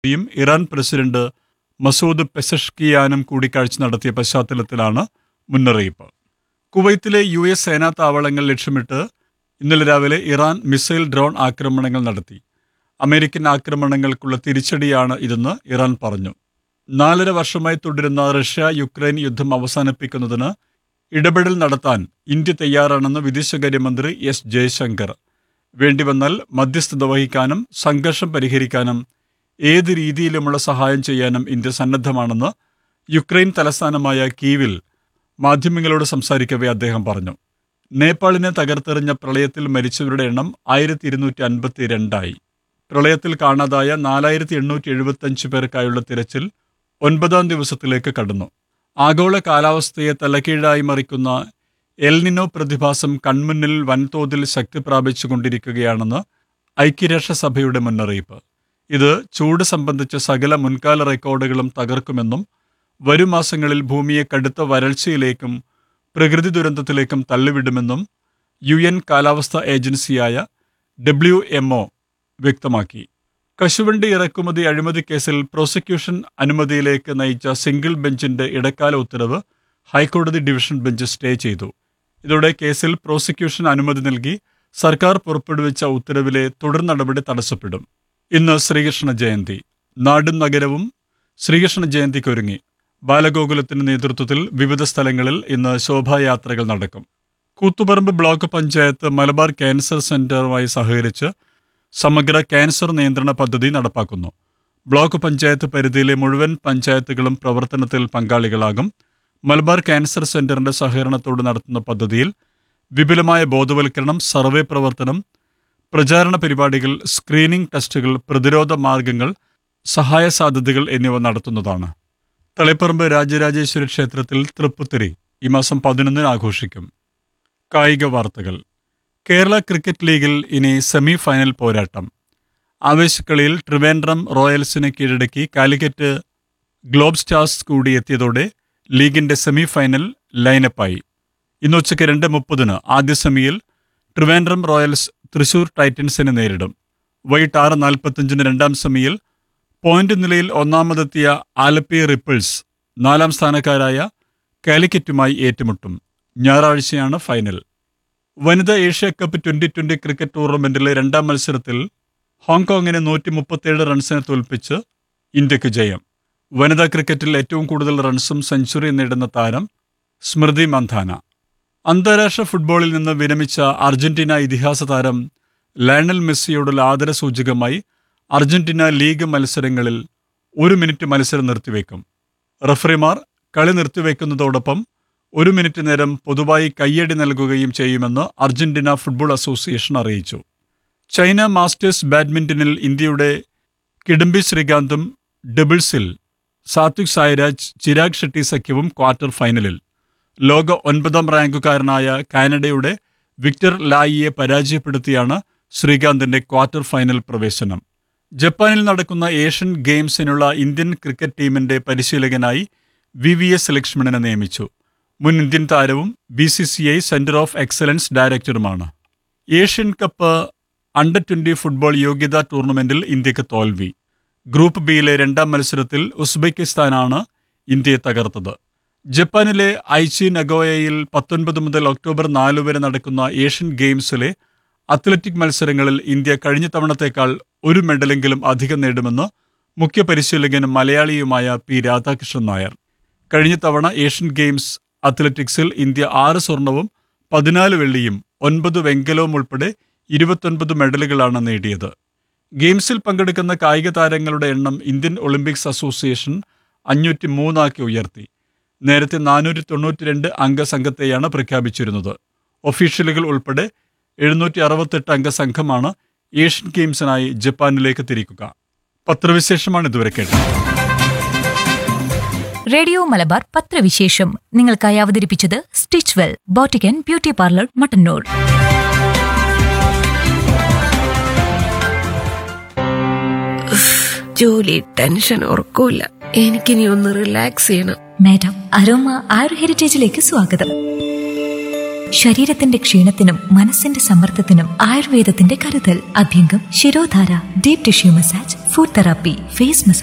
യും Iran president Masoud പെസഷ്കിയാനും കൂടിക്കാഴ്ച നടത്തിയ പശ്ചാത്തലത്തിലാണ് മുന്നറിയിപ്പ് കുവൈത്തിലെ യു എസ് സേനാ താവളങ്ങൾ ലക്ഷ്യമിട്ട് ഇന്നലെ രാവിലെ ഇറാൻ മിസൈൽ ഡ്രോൺ ആക്രമണങ്ങൾ നടത്തി അമേരിക്കൻ ആക്രമണങ്ങൾക്കുള്ള തിരിച്ചടിയാണ് ഇതെന്ന് ഇറാൻ പറഞ്ഞു നാലര വർഷമായി തുടരുന്ന റഷ്യ യുക്രൈൻ യുദ്ധം അവസാനിപ്പിക്കുന്നതിന് ഇടപെടൽ നടത്താൻ ഇന്ത്യ തയ്യാറാണെന്ന് വിദേശകാര്യമന്ത്രി എസ് ജയശങ്കർ വേണ്ടിവന്നാൽ മധ്യസ്ഥത വഹിക്കാനും സംഘർഷം പരിഹരിക്കാനും ഏത് രീതിയിലുമുള്ള സഹായം ചെയ്യാനും ഇന്ത്യ സന്നദ്ധമാണെന്ന് യുക്രൈൻ തലസ്ഥാനമായ കീവിൽ മാധ്യമങ്ങളോട് സംസാരിക്കവേ അദ്ദേഹം പറഞ്ഞു നേപ്പാളിനെ തകർത്തെറിഞ്ഞ പ്രളയത്തിൽ മരിച്ചവരുടെ എണ്ണം ആയിരത്തി ഇരുന്നൂറ്റി അൻപത്തി രണ്ടായി പ്രളയത്തിൽ കാണാതായ നാലായിരത്തി എണ്ണൂറ്റി എഴുപത്തഞ്ച് പേർക്കായുള്ള തിരച്ചിൽ ഒൻപതാം ദിവസത്തിലേക്ക് കടന്നു ആഗോള കാലാവസ്ഥയെ തലകീഴായി മറിക്കുന്ന എൽനിനോ പ്രതിഭാസം കൺമുന്നിൽ വൻതോതിൽ ശക്തി പ്രാപിച്ചുകൊണ്ടിരിക്കുകയാണെന്ന് ഐക്യരാഷ്ട്രസഭയുടെ മുന്നറിയിപ്പ് ഇത് ചൂട് സംബന്ധിച്ച സകല മുൻകാല റെക്കോർഡുകളും തകർക്കുമെന്നും വരും മാസങ്ങളിൽ ഭൂമിയെ കടുത്ത വരൾച്ചയിലേക്കും പ്രകൃതി ദുരന്തത്തിലേക്കും തള്ളിവിടുമെന്നും യു എൻ കാലാവസ്ഥാ ഏജൻസിയായ ഡബ്ല്യു എംഒ വ്യക്തമാക്കി കശുവണ്ടി ഇറക്കുമതി അഴിമതി കേസിൽ പ്രോസിക്യൂഷൻ അനുമതിയിലേക്ക് നയിച്ച സിംഗിൾ ബെഞ്ചിന്റെ ഇടക്കാല ഉത്തരവ് ഹൈക്കോടതി ഡിവിഷൻ ബെഞ്ച് സ്റ്റേ ചെയ്തു ഇതോടെ കേസിൽ പ്രോസിക്യൂഷൻ അനുമതി നൽകി സർക്കാർ പുറപ്പെടുവിച്ച ഉത്തരവിലെ തുടർ നടപടി തടസ്സപ്പെടും ഇന്ന് ശ്രീകൃഷ്ണ ജയന്തി നാടും നഗരവും ശ്രീകൃഷ്ണ ജയന്തിക്കൊരുങ്ങി ബാലഗോകുലത്തിന്റെ നേതൃത്വത്തിൽ വിവിധ സ്ഥലങ്ങളിൽ ഇന്ന് ശോഭായാത്രകൾ നടക്കും കൂത്തുപറമ്പ് ബ്ലോക്ക് പഞ്ചായത്ത് മലബാർ ക്യാൻസർ സെന്ററുമായി സഹകരിച്ച് സമഗ്ര ക്യാൻസർ നിയന്ത്രണ പദ്ധതി നടപ്പാക്കുന്നു ബ്ലോക്ക് പഞ്ചായത്ത് പരിധിയിലെ മുഴുവൻ പഞ്ചായത്തുകളും പ്രവർത്തനത്തിൽ പങ്കാളികളാകും മലബാർ ക്യാൻസർ സെന്ററിന്റെ സഹകരണത്തോട് നടത്തുന്ന പദ്ധതിയിൽ വിപുലമായ ബോധവൽക്കരണം സർവേ പ്രവർത്തനം പ്രചാരണ പരിപാടികൾ സ്ക്രീനിംഗ് ടെസ്റ്റുകൾ പ്രതിരോധ മാർഗങ്ങൾ സഹായ സാധ്യതകൾ എന്നിവ നടത്തുന്നതാണ് തളിപ്പറമ്പ് രാജരാജേശ്വരി ക്ഷേത്രത്തിൽ തൃപ്പുത്തിരി ഈ മാസം പതിനൊന്നിന് ആഘോഷിക്കും കായിക വാർത്തകൾ കേരള ക്രിക്കറ്റ് ലീഗിൽ ഇനി സെമി ഫൈനൽ പോരാട്ടം ആവേശക്കളിയിൽ ട്രിവാൻഡ്രം റോയൽസിനെ കീഴടക്കി കാലിക്കറ്റ് ഗ്ലോബ് സ്റ്റാർസ് കൂടി എത്തിയതോടെ ലീഗിന്റെ സെമി ഫൈനൽ ലൈനപ്പായി ഇന്ന് ഉച്ചയ്ക്ക് രണ്ട് മുപ്പതിന് ആദ്യ സെമിയിൽ ട്രിവാൻഡ്രം റോയൽസ് തൃശൂർ ടൈറ്റൻസിനെ നേരിടും വൈകിട്ട് ആറ് നാൽപ്പത്തഞ്ചിന് രണ്ടാം സെമിയിൽ പോയിന്റ് നിലയിൽ ഒന്നാമതെത്തിയ ആലപ്പി റിപ്പിൾസ് നാലാം സ്ഥാനക്കാരായ കാലിക്കറ്റുമായി ഏറ്റുമുട്ടും ഞായറാഴ്ചയാണ് ഫൈനൽ വനിതാ Asia cup twenty twenty cricket ടൂർണമെന്റിലെ രണ്ടാം മത്സരത്തിൽ ഹോങ്കോങ്ങിനെ നൂറ്റി മുപ്പത്തിയേഴ് റൺസിന് തോൽപ്പിച്ച് ഇന്ത്യക്ക് ജയം വനിതാ ക്രിക്കറ്റിൽ ഏറ്റവും കൂടുതൽ റൺസും സെഞ്ചുറി നേടുന്ന താരം സ്മൃതി മന്ധാന അന്താരാഷ്ട്ര ഫുട്ബോളിൽ നിന്ന് വിരമിച്ച അർജന്റീന ഇതിഹാസ താരം ലയണൽ മെസ്സിയോടുള്ള ആദരസൂചകമായി അർജന്റീന ലീഗ് മത്സരങ്ങളിൽ ഒരു മിനിറ്റ് മത്സരം നിർത്തിവെക്കും റഫറിമാർ കളി നിർത്തിവെക്കുന്നതോടൊപ്പം ഒരു മിനിറ്റ് നേരം പൊതുവായി കയ്യടി നൽകുകയും ചെയ്യുമെന്ന് അർജന്റീന ഫുട്ബോൾ അസോസിയേഷൻ അറിയിച്ചു ചൈന മാസ്റ്റേഴ്സ് ബാഡ്മിന്റണിൽ ഇന്ത്യയുടെ കിഡംബി ശ്രീകാന്തും ഡബിൾസിൽ സാത്വിക് സായിരാജ് ചിരാഗ് ഷെട്ടി സഖ്യവും ക്വാർട്ടർ ഫൈനലിൽ ലോക ഒൻപതാം റാങ്കുകാരനായ കാനഡയുടെ വിക്ടർ ലായിയെ പരാജയപ്പെടുത്തിയാണ് ശ്രീകാന്തിന്റെ ക്വാർട്ടർ ഫൈനൽ പ്രവേശനം ജപ്പാനിൽ നടക്കുന്ന ഏഷ്യൻ ഗെയിംസിനുള്ള ഇന്ത്യൻ ക്രിക്കറ്റ് ടീമിന്റെ പരിശീലകനായി വി വി എസ് ലക്ഷ്മണനെ നിയമിച്ചു മുൻ ഇന്ത്യൻ താരവും B C C I centre of excellence ഡയറക്ടറുമാണ് Asian cup under twenty football യോഗ്യതാ ടൂർണമെന്റിൽ ഇന്ത്യക്ക് തോൽവി ഗ്രൂപ്പ് ബിയിലെ രണ്ടാം മത്സരത്തിൽ ഉസ്ബെക്കിസ്ഥാനാണ് ഇന്ത്യയെ തകർത്തത് ജപ്പാനിലെ ഐച്ചി നഗോയയിൽ പത്തൊൻപത് മുതൽ ഒക്ടോബർ നാല് വരെ നടക്കുന്ന ഏഷ്യൻ ഗെയിംസിലെ അത്ലറ്റിക് മത്സരങ്ങളിൽ ഇന്ത്യ കഴിഞ്ഞ തവണത്തേക്കാൾ ഒരു മെഡലെങ്കിലും അധികം നേടുമെന്ന് മുഖ്യ പരിശീലകനും മലയാളിയുമായ പി രാധാകൃഷ്ണൻ നായർ കഴിഞ്ഞ തവണ ഏഷ്യൻ ഗെയിംസ് അത്ലറ്റിക്സിൽ ഇന്ത്യ ആറ് സ്വർണവും പതിനാല് വെള്ളിയും ഒൻപത് വെങ്കലവും ഉൾപ്പെടെ ഇരുപത്തൊൻപത് മെഡലുകളാണ് നേടിയത് ഗെയിംസിൽ പങ്കെടുക്കുന്ന കായിക താരങ്ങളുടെ എണ്ണം ഇന്ത്യൻ ഒളിമ്പിക്സ് അസോസിയേഷൻ അഞ്ഞൂറ്റി മൂന്നാക്കി ഉയർത്തി നേരത്തെ നാനൂറ്റി തൊണ്ണൂറ്റി രണ്ട് അംഗ സംഘത്തെയാണ് പ്രഖ്യാപിച്ചിരുന്നത് ഒഫീഷ്യലുകൾ ഉൾപ്പെടെ എഴുന്നൂറ്റി അറുപത്തെട്ട് അംഗ സംഘമാണ് ഏഷ്യൻ ഗെയിംസിനായി ജപ്പാനിലേക്ക് തിരിക്കുക പത്രവിശേഷമാണ് ഇതുവരെ കേട്ടത് റേഡിയോ മലബാർ പത്രവിശേഷം നിങ്ങൾക്കായി അവതരിപ്പിച്ചത് stitch well boutique and beauty parlour Mattannur ജോലി ടെൻഷൻ ഉറക്കൂല എനിക്കിനി ഒന്ന് റിലാക്സ് ചെയ്യണം മാഡം അരോമ ആയുർ ഹെറിറ്റേജിലേക്ക് സ്വാഗതം ശരീരത്തിന്റെ ക്ഷീണത്തിനും മനസ്സിന്റെ സമ്മർദ്ദത്തിനും ആയുർവേദത്തിന്റെ കരുതൽ abhyangam shirodhara deep tissue massage food therapy face massage